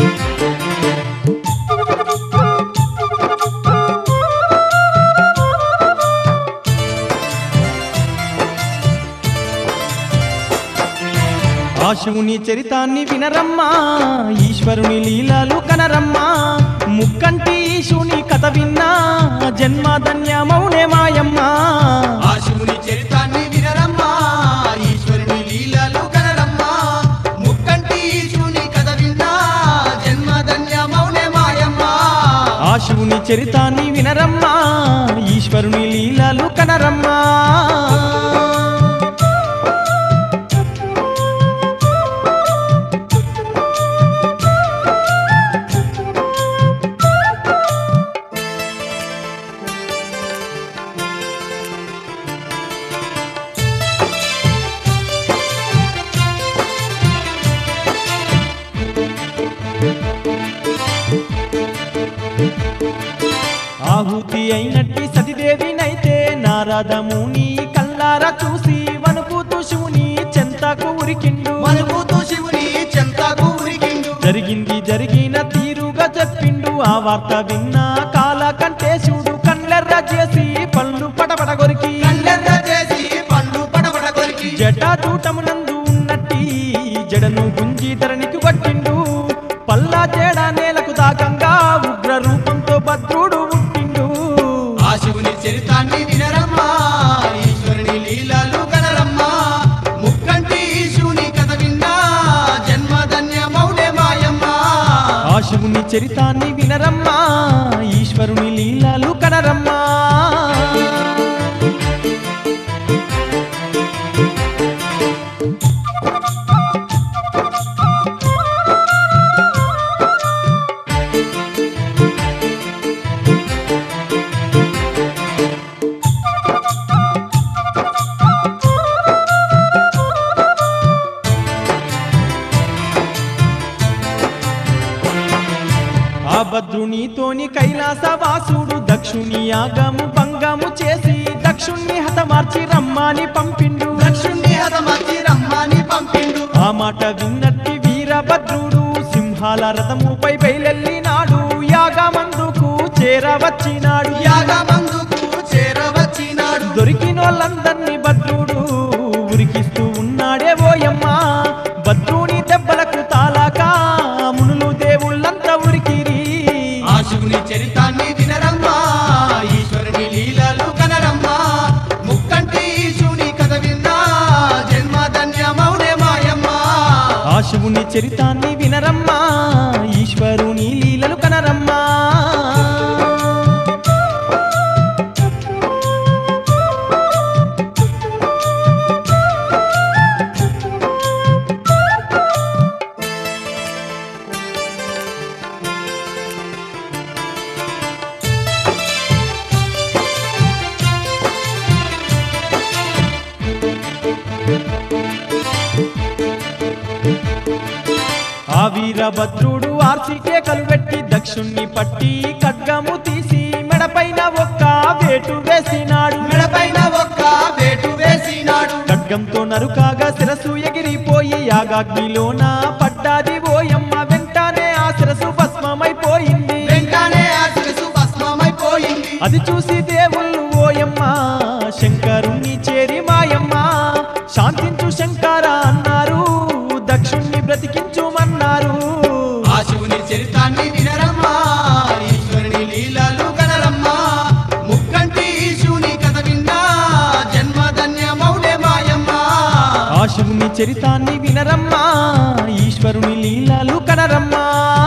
ఆ శివుని చరితాన్ని వినరమ్మా ఈశ్వరుని లీలాలు కనరమ్మా ముక్కంటి ఈశుని కథ విన్నా జన్మధన్యమౌనే మాయమ్మా ఆ శివుని చరితాన్ని వినరమ్మా ఈశ్వరుని లీలలు కనరమ్మా ముక్కంటి శివుని కథ విన్నా జన్మధన్యమౌనే మాయమ్మా ఆ శివుని చరితాన్ని వినరమ్మా ఈశ్వరుని లీలాలు కనరమ్మా ఆహుతి అయినట్టి సతిదేవినైతే నారదముని కల్లారా చూసి వణుకుతూ శివుని చెంతకు ఉరికిండు మనుకుతూ శివుని చెంతకు ఉరికిండు జరిగింది జరిగిన తీరుగా చెప్పిండు ఆ వార్త విన్నా కాల కంటేశుడు కళ్ళెర్ర చేసి పళ్ళు పడబడ కొరికి కళ్ళెర్ర చేసి పండు పడబడ కొరికి జటాజూటమునందు ఉన్నట్టి జడను గుంజి ధరణికి పట్టిండు పల్లా జడ నేలకు దాకంగా ఉగ్ర రూపంతో భద్రుడు పుట్టిండు ఆ శివుని చరితాన్ని వినరమ్మా ఈశ్వరుని లీలలు కనరమ్మా ముక్కంటి శివుని కథ విన్నా జన్మధన్యమౌనే మాయమ్మా ఆ శివుని చరితాన్ని వినరమ్మా ఈశ్వరుని లీలాలు కనరమ్మా ఆ భద్రునితోని కైలాసవాసుడు దక్షుని యాగము భంగము చేసి దక్షుణ్ణి హతమార్చి రమ్మాని పంపిండు దక్షుణ్ణి హతమతి రమ్మని పంపిండు ఆ మాట విన్నట్టి వీరభద్రుడు సింహాల రథముపై బయలెల్లినాడు యాగమందుకు చేరవచ్చినాడు యాగమందుకు చేరవచ్చినాడు దొరికినోళ్ళందర్నీ భద్రుడు ఉరికిస్తూ ఉన్నాడే ఓయమ్మా భద్రుని దెబ్బలకు తాలాక మునులు దేవుళ్ళంతా ఉరికిరి ఆ శివుని చరితాన్ని వినరమ్మా ఈశ్వరుని లీలలు కనరమ్మా ముక్కంటి శివుని కథ విన్నా జన్మధన్యమౌనే మాయమ్మా ఆ శివుని చరితాన్ని వినరమ్మా ఈశ్వరుని లీలలు కనరమ్మా ఆ వీరభద్రుడు ఆర్సికే కలువెట్టి దక్షుణ్ణి పట్టి ఖడ్గము తీసి మెడపైన ఒక్క వేటు వేసినాడు మెడపైన ఒక్క వేటు వేసినాడు ఖడ్గంతో నరుకాగా శిరసు ఎగిరిపోయి యాగాగ్నిలోన పడ్డాది ఓయమ్మ వెంటనే ఆ శిరసు భస్మమైపోయింది వెంటనే ఆ శిరసు భస్మమైపోయింది అది చూసి దేవుళ్ళు ఓయమ్మ శంకరుణ్ణి చేరి మాయమ్మ శాంతించు శంకర అన్నారు దక్షుణ్ణి బ్రతికించుమన్నారు ఆ శివుని చరితాన్ని వినరమ్మా ఈశ్వరుని లీలలు కనరమ్మా ముక్కంటి శివుని కథ విన్నా జన్మధన్యమౌనే మాయమ్మా ఆ శివుని చరితాన్ని వినరమ్మా ఈశ్వరుని లీలాలు కనరమ్మా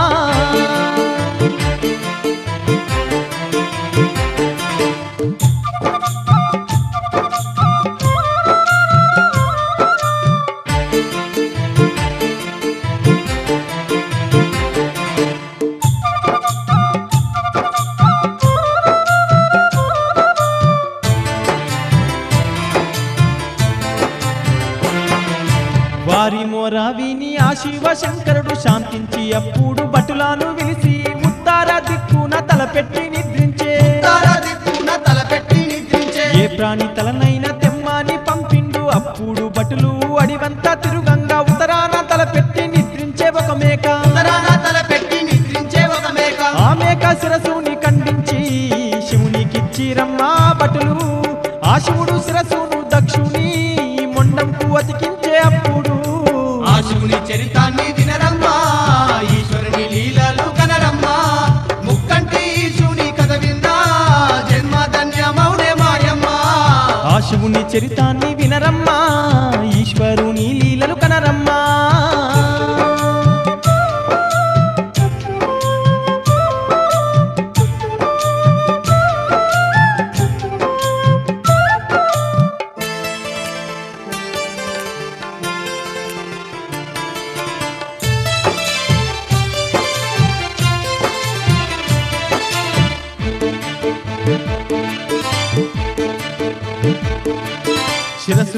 వారి మోర విని ఆ శివ శంకరుడు శాంతించి అప్పుడు భటులను విలిసి ఉత్తార దిక్కున తలపెట్టి నిద్రించే తారా దిక్కున తలపెట్టి నిద్రించే ఏ ప్రాణి తలనైన తెమ్మాని పంపిండు అప్పుడు భటులు అడివంతా తిరుగంగా ఉత్తరాన తలపెట్టి నిద్రించే ఒక మేక ఉత్తరాన తలపెట్టి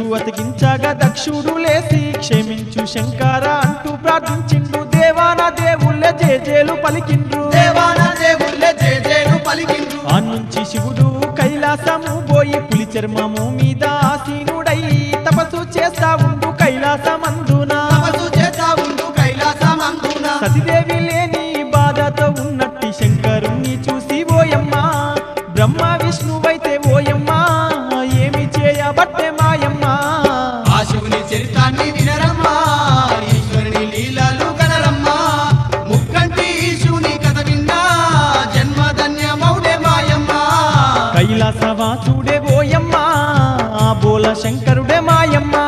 శిరస్సు అతికించగా దక్షుడు లేసి క్షమించు శంకర అంటూ ప్రార్థించిండు దేవాన దేవుళ్ళ జేజేలు పలికిండ్రు దేవాన దేవుళ్ళే జేజేలు పలికిండ్రు ఆ నుంచి శివుడు కైలాసము పోయి పులి చర్మము మీద ఆసీనుడై తపస్సు చేస్తా ఉండు కైలాసమందున తపస్సు చేస్తా ఉండు కైలాసమందున సతిదేవి లేని బాధతో ఉన్నట్టి శంకరుణ్ణి చూసి ఓయమ్మా బ్రహ్మ విష్ణువైతే ఓయమ్మా ఏమి చేయబట్టే మాయమ్మా ఆ శివుని చరితాన్ని వినరమ్మా ఈశ్వరుని లీలలు కనరమ్మా ముక్కంటి శివుని కథ విన్నా జన్మధన్యమౌడే మాయమ్మా కైలాసవాసుడే ఓయమ్మా ఆ బోల శంకరుడే మాయమ్మా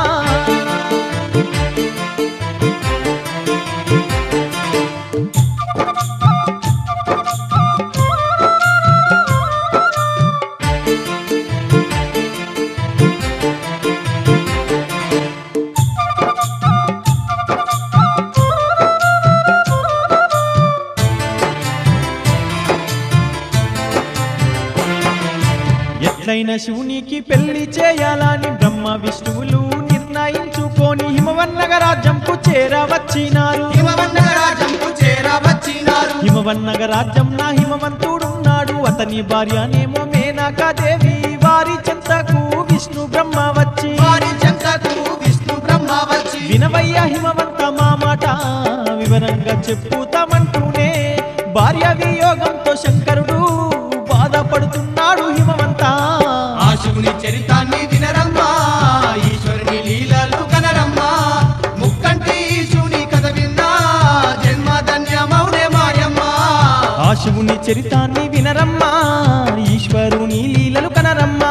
ఎట్లయిన శివునికి పెళ్లి చేయాలని బ్రహ్మ విష్ణువులు నిర్ణయించుకొని హిమవన్నగ రాజ్యంకు చేరవచ్చినారు హిమవన్న రాజంకు చేరవచ్చినారు హిమవన్నగ రాజ్యం నా హిమవంతుడున్నాడు అతని భార్యనేమో మేనకాదేవి వారి చెంతకు విష్ణు బ్రహ్మ వచ్చి వారి చెంతకు విష్ణు బ్రహ్మ వచ్చి వినవయ్య హిమవంత మా మాట వివరంగా చెప్పుతామంటూనే భార్య వియోగంతో శంకరుడు బాధపడుతున్నాడు హిమవంత ఆ శివుని చరితాన్ని వినరమ్మా ఈశ్వరుని లీలలు కనరమ్మా ముక్కంటి శివుని కథ విన్నా జన్మధన్యమౌడే మాయమ్మా ఆ శివుని చరితాన్ని వినరమ్మా ఈశ్వరుని లీలలు కనరమ్మా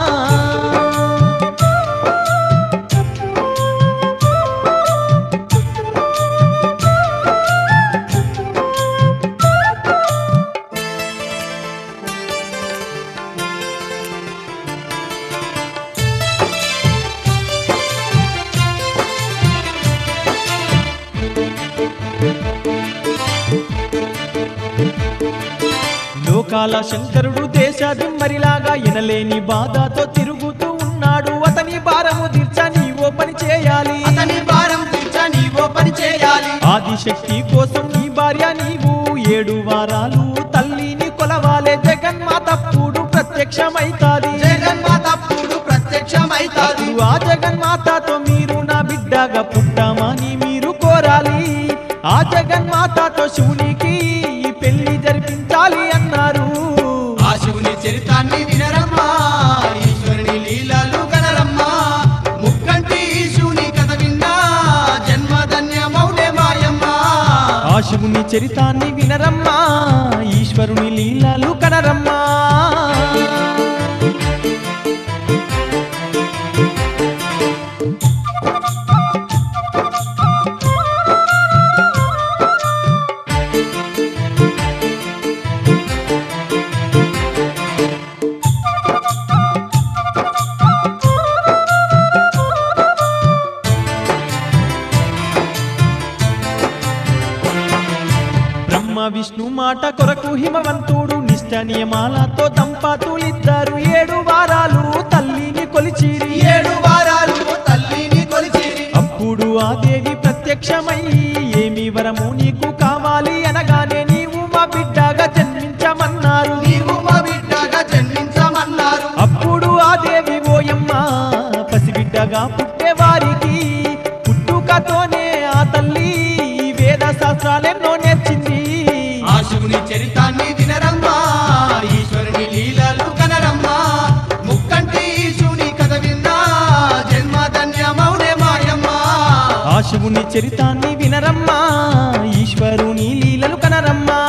లోకాల శంకరుడు దేశాదిమ్మరిలాగా ఎనలేని బాధతో తిరుగుతూ ఉన్నాడు అతని భారము తీర్చ నీవో పని చేయాలి అతని భారం తీర్చ నీవో పని చేయాలి ఆదిశక్తి కోసం నీ భార్య నీవు ఏడు వారాలు తల్లిని కొలవాలే జగన్మాతప్పుడు ప్రత్యక్షమైతాది జగన్మాతప్పుడు ప్రత్యక్షమైతాది అప్పుడు ఆ జగన్మాతతో మీరు నా బిడ్డగా పుట్టామని మీరు కోరాలి ఆ జగన్మాతతో శివునికి ఈ పెళ్లి జరిపించాలి అన్నారు ఆ శివుని చరితాన్ని వినరమ్మా ఈశ్వరుని లీలలు కనరమ్మా ముక్కంటి శివుని కథ విన్నా జన్మధన్యమౌడే మాయమ్మా ఆ శివుని చరితాన్ని వినరమ్మా ఈశ్వరుని లీలలు కనరమ్మా బ్రహ్మ విష్ణు మాట కొరకు హిమవంతుడు నిష్ట నియమాలతో దంపతులిద్దరు ఏడు వారాలు తల్లిని కొలిచిరి ఏడు వారాలు తల్లిని కొలిచిరి అప్పుడు ఆ దేవి ప్రత్యక్షమై ఏమి వరము నీకు కావాలి అనగానే నీవు మా బిడ్డగా జన్మించమన్నారు నీవు మా బిడ్డగా జన్మించమన్నారు అప్పుడు ఆ దేవి ఓయమ్మ పసిబిడ్డగా పుట్టేవారికి పుట్టుకతోనే ఆ తల్లి వేద శాస్త్రాలెన్నో నేర్చింది ఆ శివుని చరితాన్ని వినరమ్మా ఈశ్వరుని లీలలు కనరమ్మా ముక్కంటి శివుని కథ విన్నా జన్మధన్యమౌడే మాయమ్మా ఆ శివుని చరితాన్ని వినరమ్మా ఈశ్వరుని లీలలు కనరమ్మా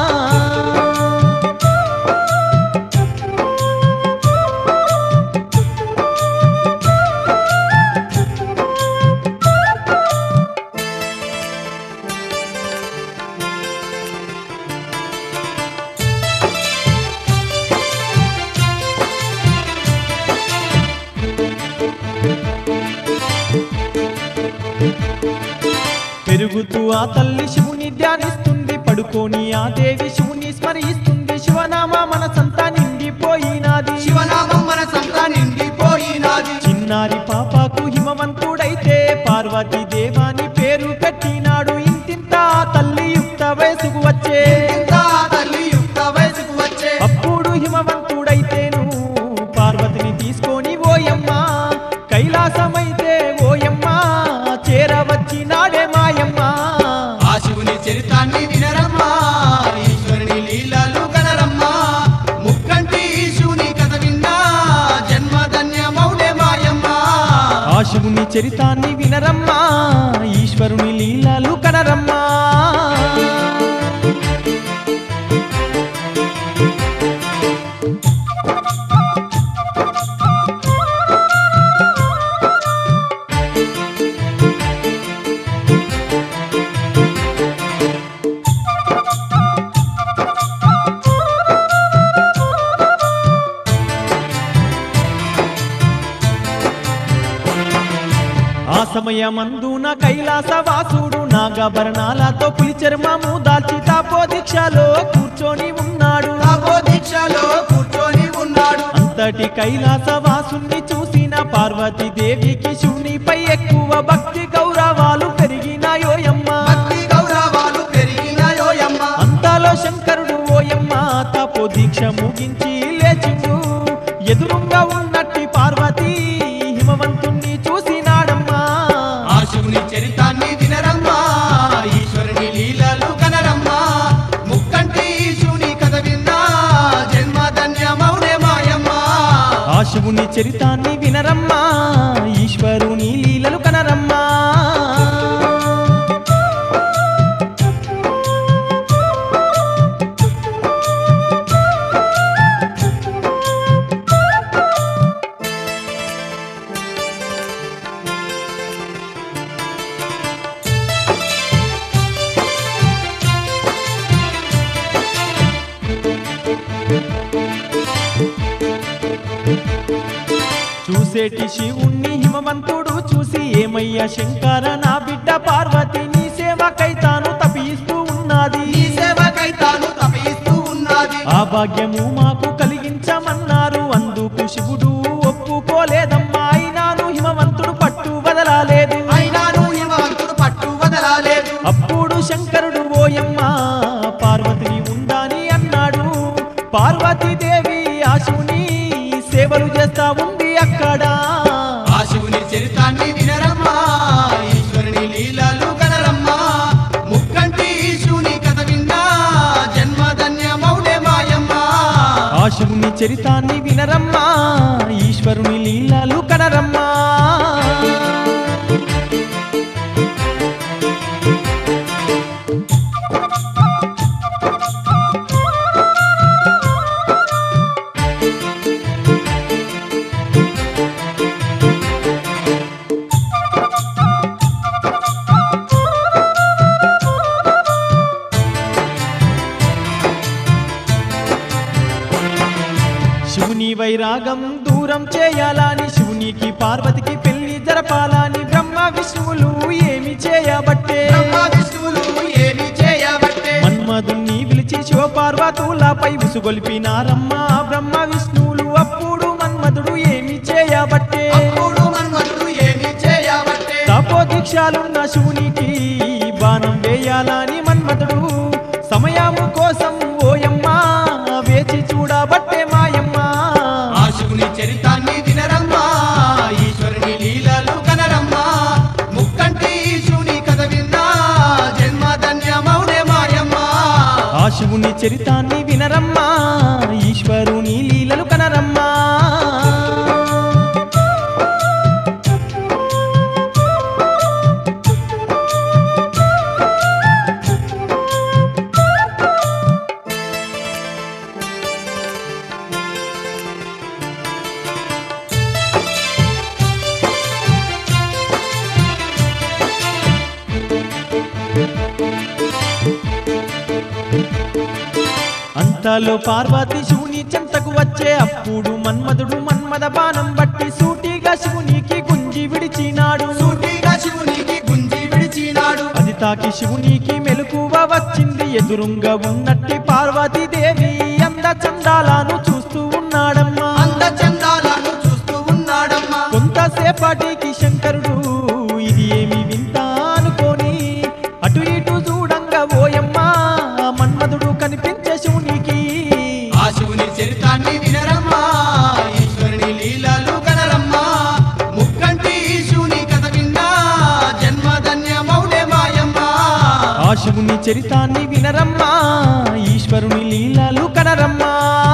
పెరుగుతూ ఆ తల్లి శివుని ధ్యానిస్తుంది పడుకొని ఆ దేవి శివుని స్మరిస్తుంది శివనామ మనసంతా నిండిపోయినాది శివనామం మన సంతా నిండిపోయినాది చిన్న చిన్నారి పాపకు హిమవంతుడైతే పార్వతీ దేవాని పేరు పెట్టినాడు ఇంతింత తల్లి యుక్త వయసుకు వచ్చే ఇంత తల్లి యుక్త వయసుకు వచ్చే అప్పుడు హిమవంతుడైతేను పార్వతిని తీసుకొని ఓయమ్మ కైలాసమైతే ఓయమ్మ చేరవచ్చినాడే మాయమ్మ ఆ శివుని చరితాన్ని వినరమ్మా ఈశ్వరుని లీలలు కనరమ్మా ముక్కంటి శివుని కథ విన్నా జన్మధన్యమౌనే మాయమ్మా ఆ శివుని చరితాన్ని వినరమ్మా ఈశ్వరుని లీలలు కనరమ్మా ఆ సమయమందున కైలాసవాసుడు నాగభరణాలతో పులి చర్మము దాల్చి తాపో దీక్షలో కూర్చొని ఉన్నాడు తాపో దీక్షలో కూర్చొని ఉన్నాడు అంతటి కైలాసవాసుని చూసిన పార్వతీ దేవికి శివునిపై ఎక్కువ భక్తి గౌరవాలు పెరిగినాయోయమ్మ భక్తి గౌరవాలు పెరిగినాయోయమ్మ అంతలో శంకరుడు ఓయమ్మ తపో దీక్ష ముగించి లేచిండు ఎదురుంగా ఉన్నట్టి పార్వతీ హిమవంతుణ్ణి చూసినాడమ్మా ఆ శివుని చరితాన్ని వినరమ్మా ఈశ్వరుని లీలలు కనరమ్మా ముక్కంటి శివుని కథ విన్నా జన్మధన్యమౌనే మాయమ్మా ఆ శివుని చరితాన్ని వినరమ్మా ఈశ్వరుని లీలలు కనరమ్మా చూసేటి శివుణ్ణి హిమవంతుడు చూసి ఏమయ్యా శంకర నా బిడ్డ పార్వతి నీ సేవకైతాను తపిస్తూ ఉన్నది నీ సేవకై తాను తపిస్తూ ఉన్నది ఆ భాగ్యము మాకు కలిగించమన్నారు అందుకు శివుడు ఒప్పుకోలేదమ్మా అయినాను హిమవంతుడు పట్టు వదలాలేదు అయినాను హిమవంతుడు పట్టు వదలాలేదు అప్పుడు శంకరుడు ఓయమ్మ పార్వతిని ఉండాని అన్నాడు పార్వతీదేవి ఆ శివుని సేవలు చేస్తా ఉంది అక్కడ ఆ శివుని చరితాన్ని వినరమ్మా ఈశ్వరుని లీలలు కనరమ్మా ముక్కంటి శివుని కథ విన్నా జన్మధన్యమౌనే మాయమ్మా ఆ శివుని చరితాన్ని వినరమ్మా ఈశ్వరుని లీలలు కనరమ్మా శివుని వైరాగం దూరం చేయాలని శివునికి పార్వతికి పెళ్లి జరపాలని బ్రహ్మ విష్ణువులు ఏమి చేయబట్టే బ్రహ్మ విష్ణువులు ఏమి చేయబట్టే మన్మధుణ్ణి పిలిచి శివపార్వతులపై ఉసుగొల్పినారమ్మ బ్రహ్మ విష్ణువులు అప్పుడు మన్మధుడు ఏమి చేయబట్టే అప్పుడు మన్మధుడు ఏమి చేయబట్టే తపో దీక్షాలున్న శివునికి బాణం వేయాలని మన్మధుడు సమయము కోసం ఓయమ్మ వేచి చూడబట్టే మాయమ్మ ఆ శివుని చరితాన్ని వినరమ్మా ఈశ్వరుని లీలలు కనరమ్మా ముక్కంటి శివుని కథ విన్నా జన్మధన్యమౌనే మాయమ్మా ఆ శివుని చరితాన్ని వినరమ్మా ఈశ్వరుని లీలలు కనరమ్మా అంతలో పార్వతి శివుని చెంతకు వచ్చే అప్పుడు మన్మధుడు మన్మద బాణం బట్టి సూటిగా శివునికి గుంజి విడిచినాడు సూటిగా శివునికి గుంజి విడిచినాడు అది తాకి శివునికి మెలకువ వచ్చింది ఎదురుంగా ఉన్నట్టి పార్వతీదేవి అంద చందాలను చూస్తూ ఉన్నాడమ్మా అంద చందాలను చూస్తూ ఉన్నాడమ్మా కొంతసేపు చూసేపాటికి శంకరుడు ఇది ఏమి వింత అనుకోని అటు ఇటు చూడంగా ఓయమ్మ మన్మధుడు కనిపించే శివునికి ఆ శివుని చరితాన్ని వినరమ్మా ఈశ్వరుని లీలలు కనరమ్మా ముక్కంటి శివుని కథ విన్నా జన్మధన్యమౌనే మాయమ్మా ఆ శివుని చరితాన్ని వినరమ్మా ఈశ్వరుని లీలలు కనరమ్మా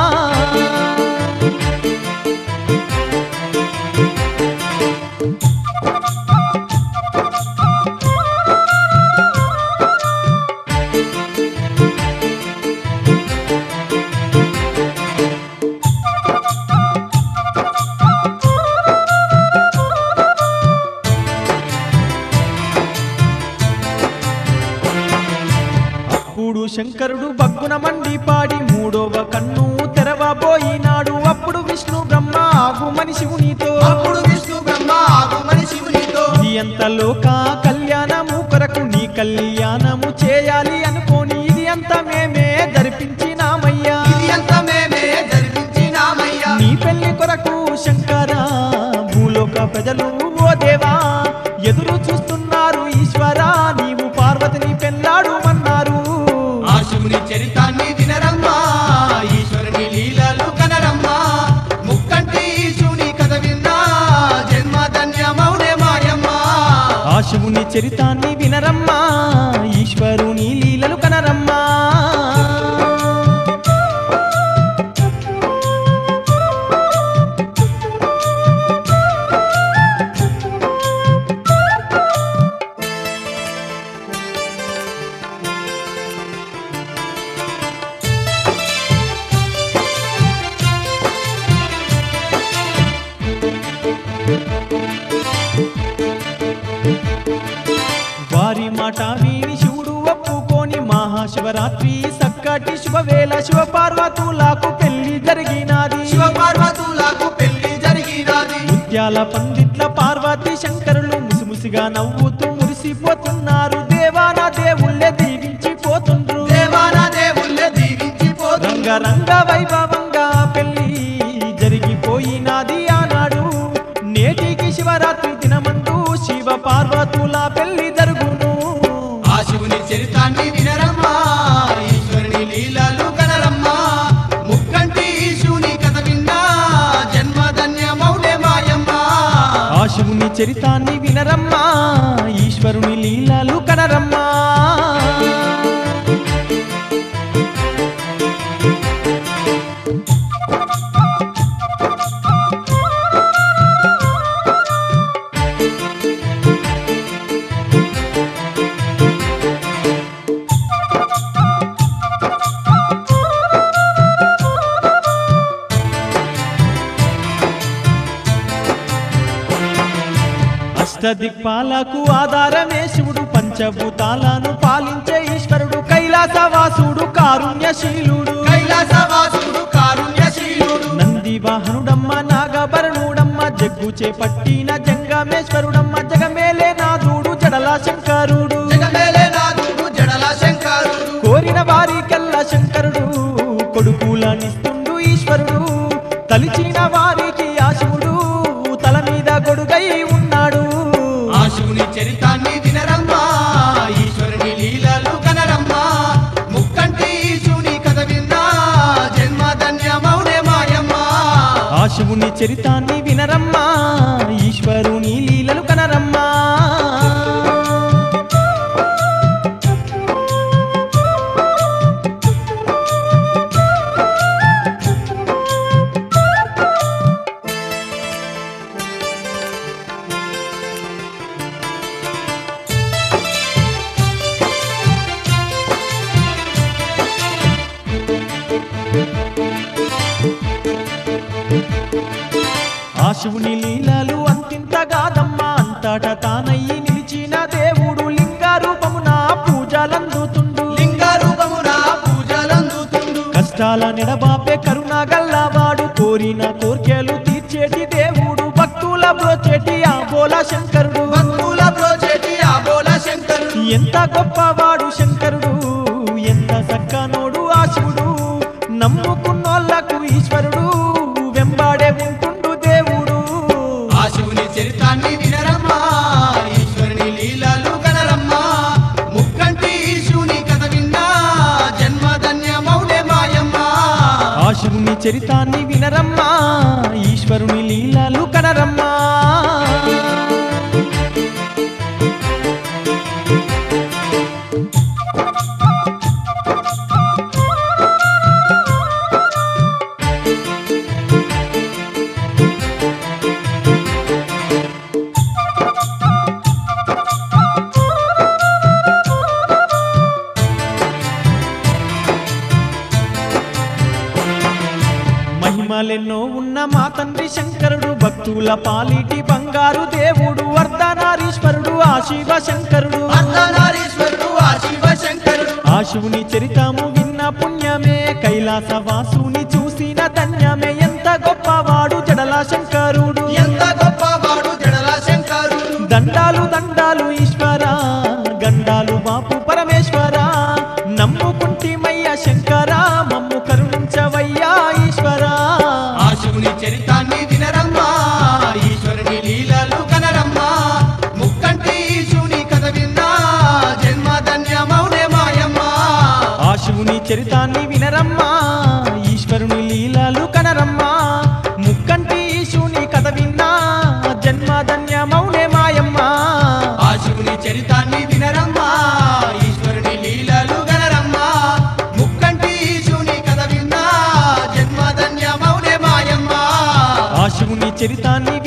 అప్పుడు శంకరుడు బగ్గున మండి పాడి మూడవ కన్ను తెరవబోయినాడు అప్పుడు విష్ణు బ్రహ్మ ఆగుమని శివునితో అప్పుడు విష్ణు బ్రహ్మ ఆగుమని శివునితో ఇది ఎంత లోక కళ్యాణము కొరకు నీ కళ్యాణము చేయాలి అనుకోని ఇది అంత మేమే జరిపించినామయ్యా ఇది అంత మేమే జరిపించినామయ్యా నీ పెళ్లి కొరకు శంకర భూలోక ప్రజలు ఓ దేవా ఎదురు చూస్తున్నారు ఈశ్వరా నీవు పార్వతిని పెళ్ళాడుమన్నారు ఆ శివుని చరితాన్ని వినరమ్మా ఈశ్వరుని లీలలు కనరమ్మా ముక్కంటి శివుని కథ విన్నా జన్మధన్యమౌనే మాయమ్మా ఆ శివుని చరితాన్ని వినరమ్మా ఈశ్వరుని లీలలు కనరమ్మా వారి మాట విని శివుడు ఒప్పుకొని మహాశివరాత్రి సక్కటి శుభవేళ శివ పార్వతులకు పెళ్లి జరిగినది శివ పార్వతులకు పెళ్లి జరిగినది ముత్యాల పందిట్ల పార్వతి శంకరులు ముసిముసిగా నవ్వుతూ మురిసిపోతున్నారు దేవాన దేవుళ్ళే దీవించిపోతుండ్రు దేవాన దేవుళ్ళే దీవించిపోతుంది రంగరంగ వైభవంగా పెళ్లి జరిగిపోయినది ఆనాడు నేటికి శివరాత్రి దినమందు శివ పార్వతుల పెళ్లి జరుగును ఆ శివుని చరితాన్ని వినరమ్మా ఈశ్వరుని లీలలు కనరమ్మా ముక్కంటి శివుని కథ విన్నా జన్మధన్యమౌనే మాయమ్మా ఆ శివుని చరితాన్ని వినరమ్మా ఈశ్వరుని లీలలు కనరమ్మా అష్టదిక్పాలకు ఆధారమే శివుడు పంచభూతాలను పాలించే ఈశ్వరుడు కైలాసవాసుడు కారుణ్యశీలుడు కైలాసవాసుడు కారుణ్యశీలుడు నంది వాహనుడమ్మ నాగభరణుడమ్మ జగ్గు చేపట్టిన జంగమేశ్వరుడమ్మ జగమేలే నాథుడు జడల శంకరుడు జగమేలే నాథుడు జడల శంకరుడు కోరిన వారికెల్లా శంకరుడు కొడుకులనిస్తుండు ఈశ్వరుడు తలిచిన వారికి ఆ శివుడు తల మీద గొడుగై ఉన్నాడు ఆ శివుని చరితాన్ని వినరమ్మా ఈశ్వరుని లీలలు కనరమ్మా ముక్కంటి శివుని కథ విన్నా జన్మధన్యమౌనే మాయమ్మా ఆ శివుని చరితాన్ని వినరమ్మా ఈశ్వరుని లీలలు కనరమ్మా ఆ శివుని లీలలు అంతింతగాదమ్మా అంతటా తానయ్యి నిలిచిన దేవుడు లింగ రూపమున పూజలందుతుండు లింగ రూపమున పూజలందుతుండు కష్టాల నిడబాపే కరుణ గల్లవాడు కోరిన కోర్కెలు తీర్చేటి దేవుడు భక్తుల బ్రోచేటి ఆ బోల శంకరుడు భక్తుల ప్రోచేటి ఆ బోల శంకరుడు ఎంత గొప్పవాడు శంకరుడు ఎంత సక్కనోడు ఆ శివుడు నమ్ముకున్నోళ్లకు ఈశ్వరుడు వెంబాడే ఉంటుండు దేవుడు ఆ శివుని చరితాన్ని చరితాన్ని వినరమ్మా ఈశ్వరుని లీలలు కనరమ్మా మహిమలెన్నో ఉన్న మా తండ్రి శంకరుడు భక్తుల పాలిటి బంగారు దేవుడు వర్ధనారీశ్వరుడు ఆ శివ శంకరుడు అర్ధనారీశ్వరుడు ఆ శివశంకరుడు ఆ శివుని చరితము విన్న పుణ్యమే కైలాస వాసుని చూసిన ధన్యమే ఎంత గొప్పవాడు జడల శంకరుడు ఎంత గొప్పవాడు జడల శంకరుడు దండాలు దండాలు ఈశ్వర గండాలు బాపు పరమేశ్వర నమ్ముకుంటిమయ్య శంకర మమ్ము కరుణించవయ్యా ఈశ్వర ఆ శివుని చరితాన్ని వినరమ్మా ఈశ్వరుని లీలలు కనరమ్మా ముక్కంటి శివుని కథ విన్నా జన్మ ధన్యమౌనే మాయమ్మా ఆ శివుని చరితాన్ని వినరమ్మా ఈశ్వరుని లీలలు కనరమ్మా ముక్కంటి శివుని కథ విన్నా జన్మధన్యమౌనే మాయమ్మా ఆ శివుని చరితాన్ని వినరమ్మా ఈశ్వరుని లీలలు గనరమ్మా ముక్కంటి శివుని కథ విన్నా జన్మ ధన్యమౌనే మాయమ్మా ఆ శివుని చరితాన్ని